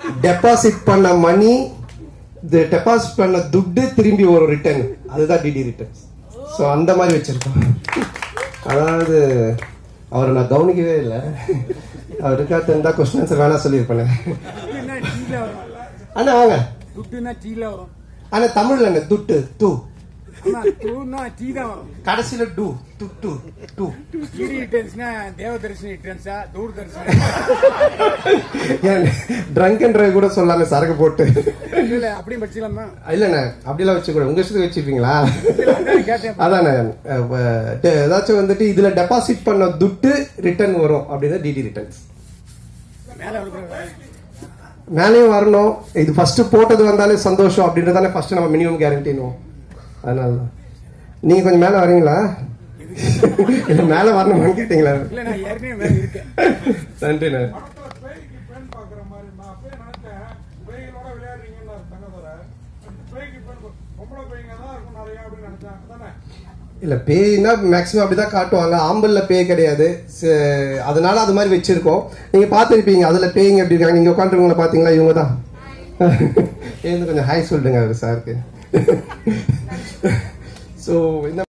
deposit பண்ண மணி இந்த deposit பண்ண துட்டு திரும்பி வரும் ரிட்டர்ன் அதுதான் டிடி ரிட்டர்ன் ஸோ அந்த மாதிரி வச்சிருக்கோம் அதாவது அவரை நான் கவனிக்கவே இல்லை அவர் இருக்கா தெரிந்தா கொஸ்டின் ஆன்சர் வேணா சொல்லியிருப்பேன் துட்டுன்னா டீல வரும் அண்ணா வாங்க துட்டுன்னா டீல வரும் ஆனா தமிழ்ல என்ன துட்டு டு ஆனா தூன்னா டீ தான் வரும் கடைசியில டு டு டு டு டிடி ரிட்டர்ன்ஸ்னா தேவதர்ஷினி ரிட்டர்ன்ஸா தூர்தர்ஷன் ஏன் ட்ரங்க் அண்ட் டிரைவ் கூட சொல்லாம சரக்கு போட்டு இல்ல இல்ல அப்படியும் படிச்சலாமா இல்லண்ணே அப்படிலாம் வச்சு கூட உங்க இஷ்டத்துக்கு வச்சிருப்பீங்களா அதான் கேட்டேன் அதானே அஹ், வ- டெ- ஏதாச்சும் வந்துட்டு இதுல டெபாசிட் பண்ண துட்டு ரிட்டர்ன் வரும் அப்படின்னா டிடி ரிட்டர்ன்ஸ் மேல இருக்கிற மேலேயும் வரணும் இது ஃபர்ஸ்ட் போட்டது வந்தாலே சந்தோஷம் அப்படின்றதானே ஃபர்ஸ்ட் நம்ம மினிமம் கேரண்டினும் அதனால தான் நீங்க கொஞ்சம் மேல வரீங்களா இல்ல மேல வரணுமான்னு கேட்டீங்களா இல்ல நான் ஏற்கனவே மேல இருக்கேன் நன்றிண்ணே படத்துல பேய்க்கு பெண் பாக்குற மாதிரி நான் அப்பயே நினைச்சேன் பேய்களோட விளையாடுறீங்கன்னு தங்கதோட பேய்க்கு பெண் பொம்பளை பேய்ங்க தான் இருக்கும் நிறைய அப்படின்னு நினைச்சேன் தானே இல்ல பேய்னா மேக்ஸிமம் அப்படிதான் காட்டுவாங்க ஆம்பல்ல பேய் கிடையாது ச- அதனால அது மாதிரி வச்சிருக்கோம் நீங்க பார்த்திருப்பீங்க அதுல பேய்ங்க எப்படி இருக்காங்க நீங்க உட்காந்துருவங்கள பாத்தீங்களா இவங்க தான் எழுந்து கொஞ்சம் ஹாய் சொல்லுங்க சாருக்கு ஸோ இந்த